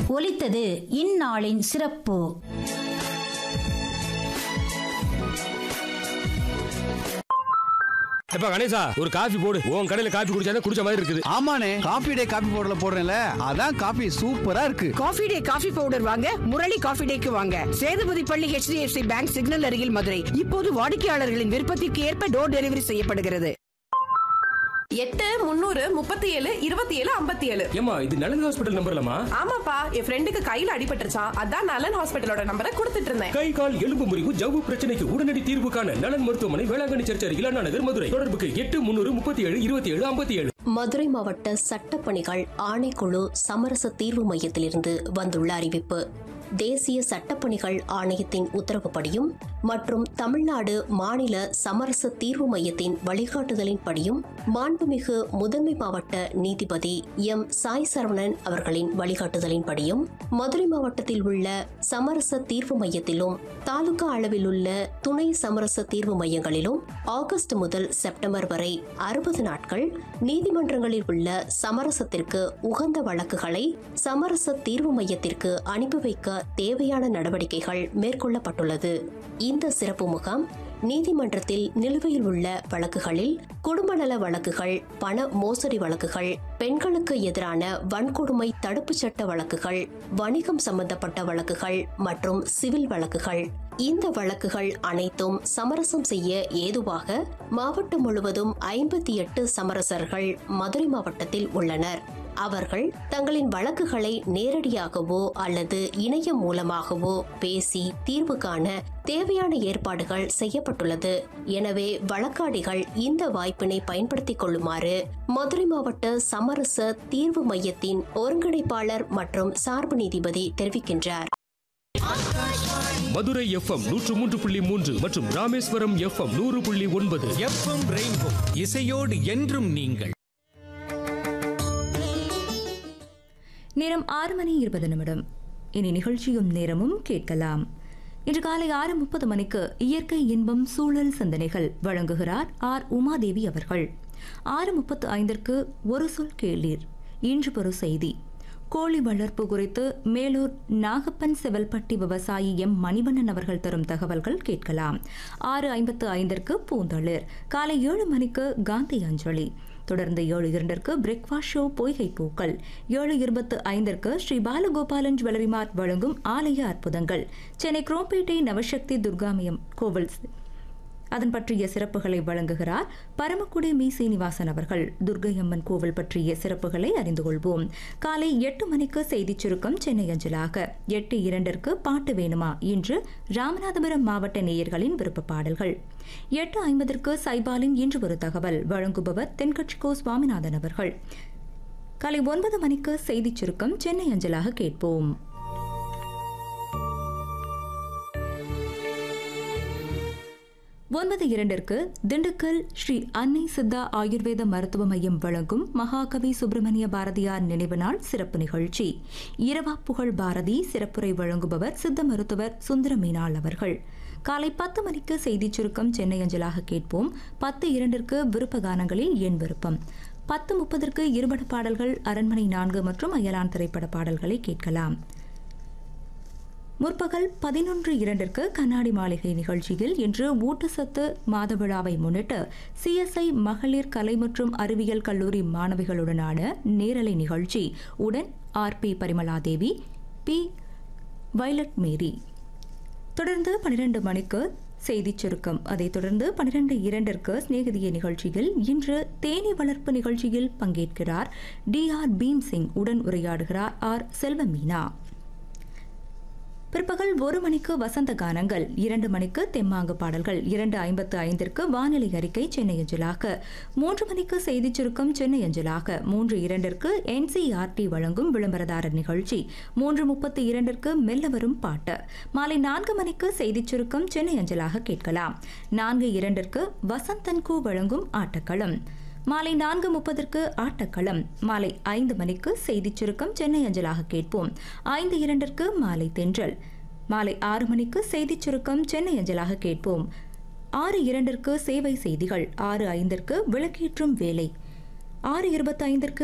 ஒலித்தது இந்நாளின் சிறப்பு எப்ப கணேசா ஒரு காஃபி போடு உன் கடையில காஃபி குடிச்சாதான் குடிச்ச மாதிரி இருக்குது ஆமாண்ணே காபி டே காபி பவுடர்ல போடுறேன்ல அதான் காபி சூப்பரா இருக்கு காஃபி டே காஃபி பவுடர் வாங்க முரளி காஃபி டேக்கு வாங்க சேதுபதி பள்ளி HDFC பேங்க் சிக்னல் அருகில் மதுரை இப்போது வாடிக்கையாளர்களின் விருப்பத்திற்கு ஏற்ப டோர் டெலிவரி செய்யப்படுகிறது எட்டு முந்நூறு முப்பத்தி ஏழு இருபத்தி ஏழு ஐம்பத்தி ஏழு ஏமா இது நலன் ஹாஸ்பிட்டல் நம்பர்லமா ஆமாப்பா என் ஃப்ரெண்டுக்கு கையில அடிபட்டுருச்சான் அதான் நலன் ஹாஸ்பிட்டலோட நம்பரை கொடுத்துட்டு இருந்தேன் கை கால் எலும்பு முறிவு ஜவ்வு பிரச்சனைக்கு உடனடி தீர்வு காண நலன் மருத்துவமனை வேளாங்கண்ணி சர்ச் அருகில் அண்ணா நகர் மதுரை தொடர்புக்கு எட்டு முன்னூறு முப்பத்தி ஏழு இருபத்தி ஏழு ஐம்பத்தி ஏழு மதுரை மாவட்ட சட்டப்பணிகள் ஆணைக்குழு சமரச தீர்வு மையத்திலிருந்து வந்துள்ள அறிவிப்பு தேசிய சட்டப்பணிகள் ஆணையத்தின் உத்தரவுப்படியும் மற்றும் தமிழ்நாடு மாநில சமரச தீர்வு மையத்தின் வழிகாட்டுதலின்படியும் மாண்புமிகு முதன்மை மாவட்ட நீதிபதி எம் சாய் சரவணன் அவர்களின் வழிகாட்டுதலின்படியும் மதுரை மாவட்டத்தில் உள்ள சமரச தீர்வு மையத்திலும் தாலுகா அளவில் உள்ள துணை சமரச தீர்வு மையங்களிலும் ஆகஸ்ட் முதல் செப்டம்பர் வரை அறுபது நாட்கள் நீதிமன்றங்களில் உள்ள சமரசத்திற்கு உகந்த வழக்குகளை சமரச தீர்வு மையத்திற்கு அனுப்பி வைக்க தேவையான நடவடிக்கைகள் மேற்கொள்ளப்பட்டுள்ளது இந்த சிறப்பு முகாம் நீதிமன்றத்தில் நிலுவையில் உள்ள வழக்குகளில் குடும்ப நல வழக்குகள் பண மோசடி வழக்குகள் பெண்களுக்கு எதிரான வன்கொடுமை தடுப்புச் சட்ட வழக்குகள் வணிகம் சம்பந்தப்பட்ட வழக்குகள் மற்றும் சிவில் வழக்குகள் இந்த வழக்குகள் அனைத்தும் சமரசம் செய்ய ஏதுவாக மாவட்டம் முழுவதும் ஐம்பத்தி எட்டு சமரசர்கள் மதுரை மாவட்டத்தில் உள்ளனர் அவர்கள் தங்களின் வழக்குகளை நேரடியாகவோ அல்லது இணையம் மூலமாகவோ பேசி தீர்வு காண தேவையான ஏற்பாடுகள் செய்யப்பட்டுள்ளது எனவே வழக்காடிகள் இந்த வாய்ப்பினை பயன்படுத்திக் கொள்ளுமாறு மதுரை மாவட்ட சமரச தீர்வு மையத்தின் ஒருங்கிணைப்பாளர் மற்றும் சார்பு நீதிபதி தெரிவிக்கின்றார் மதுரை எஃப்எம் நூற்று மூன்று புள்ளி மூன்று மற்றும் ராமேஸ்வரம் எஃப்எம் நூறு புள்ளி ஒன்பது எஃப்எம் ரெயின்போ இசையோடு என்றும் நீங்கள் நேரம் ஆறு மணி இருபது நிமிடம் இனி நிகழ்ச்சியும் நேரமும் கேட்கலாம் இன்று காலை ஆறு முப்பது மணிக்கு இயற்கை இன்பம் சூழல் சிந்தனைகள் வழங்குகிறார் ஆர் உமாதேவி அவர்கள் ஆறு முப்பத்து ஐந்திற்கு ஒரு சொல் கேளீர் இன்று ஒரு செய்தி கோழி வளர்ப்பு குறித்து மேலூர் நாகப்பன் செவல்பட்டி விவசாயி எம் மணிவண்ணன் அவர்கள் தரும் தகவல்கள் கேட்கலாம் ஆறு ஐம்பத்து ஐந்திற்கு பூந்தளிர் காலை ஏழு மணிக்கு காந்தி அஞ்சலி தொடர்ந்து ஏழு இரண்டிற்கு பிரேக்ஃபாஸ்ட் ஷோ பொய்கை பூக்கள் ஏழு இருபத்து ஐந்திற்கு ஸ்ரீ பாலகோபாலன் ஜுவல்லரி மார்ட் வழங்கும் ஆலய அற்புதங்கள் சென்னை குரோம்பேட்டை நவசக்தி துர்காமயம் கோவில் அதன் பற்றிய சிறப்புகளை வழங்குகிறார் பரமக்குடி மீ சீனிவாசன் அவர்கள் துர்கையம்மன் கோவில் பற்றிய சிறப்புகளை அறிந்து கொள்வோம் காலை எட்டு மணிக்கு செய்திச் சுருக்கம் சென்னை அஞ்சலாக எட்டு இரண்டிற்கு பாட்டு வேணுமா இன்று ராமநாதபுரம் மாவட்ட நேயர்களின் விருப்ப பாடல்கள் எட்டு ஐம்பதற்கு சைபாலின் இன்று ஒரு தகவல் வழங்குபவர் தென்கட்சிக்கோ சுவாமிநாதன் அவர்கள் காலை ஒன்பது மணிக்கு செய்திச் சுருக்கம் சென்னை அஞ்சலாக கேட்போம் ஒன்பது இரண்டிற்கு திண்டுக்கல் ஸ்ரீ அன்னை சித்தா ஆயுர்வேத மருத்துவ மையம் வழங்கும் மகாகவி சுப்பிரமணிய பாரதியார் நினைவு நாள் சிறப்பு நிகழ்ச்சி இரவா புகழ் பாரதி சிறப்புரை வழங்குபவர் சித்த மருத்துவர் சுந்தர மீனாள் அவர்கள் காலை பத்து மணிக்கு செய்திச் சுருக்கம் சென்னை அஞ்சலாக கேட்போம் பத்து இரண்டிற்கு விருப்ப கானங்களில் என் விருப்பம் பத்து முப்பதற்கு இருபட பாடல்கள் அரண்மனை நான்கு மற்றும் அயலான் திரைப்பட பாடல்களை கேட்கலாம் முற்பகல் பதினொன்று இரண்டிற்கு கண்ணாடி மாளிகை நிகழ்ச்சியில் இன்று ஊட்டச்சத்து மாத விழாவை முன்னிட்டு சிஎஸ்ஐ மகளிர் கலை மற்றும் அறிவியல் கல்லூரி மாணவிகளுடனான நேரலை நிகழ்ச்சி உடன் R P Parimaladevi P Violet Mary தொடர்ந்து பனிரெண்டு மணிக்கு செய்திச் சுருக்கம் அதைத் தொடர்ந்து பனிரெண்டு இரண்டிற்கு சிநேகிதிய நிகழ்ச்சியில் இன்று தேனி வளர்ப்பு நிகழ்ச்சியில் பங்கேற்கிறார் டி ஆர் பீம் சிங் உடன் உரையாடுகிறார் ஆர் செல்வமீனா பிற்பகல் ஒரு மணிக்கு வசந்த கானங்கள் இரண்டு மணிக்கு தெம்மாங்கு பாடல்கள் இரண்டு ஐம்பத்து ஐந்திற்கு வானிலை அறிக்கை சென்னை அஞ்சலாக மூன்று மணிக்கு செய்திச் சுருக்கம் சென்னை அஞ்சலாக மூன்று இரண்டிற்கு என்சிஆர்டி வழங்கும் விளம்பரதாரர் நிகழ்ச்சி மூன்று முப்பத்தி இரண்டிற்கு மெல்ல வரும் பாட்டு மாலை நான்கு மணிக்கு செய்திச் சுருக்கம் சென்னை அஞ்சலாக கேட்கலாம் நான்கு இரண்டிற்கு வசந்தன்கு வழங்கும் ஆட்டக்களம் மாலை நான்கு முப்பதற்கு ஆட்டக்களம் மாலை ஐந்து மணிக்கு செய்திச் சுருக்கம் சென்னை அஞ்சலாக கேட்போம் ஐந்து இரண்டிற்கு மாலை தென்றல் மாலை ஆறு மணிக்கு செய்திச் சுருக்கம் சென்னை அஞ்சலாக கேட்போம் ஆறு இரண்டிற்கு சேவை செய்திகள் ஆறு ஐந்திற்கு விளக்கேற்றும் வேலை ஆறு இருபத்தைந்திற்கு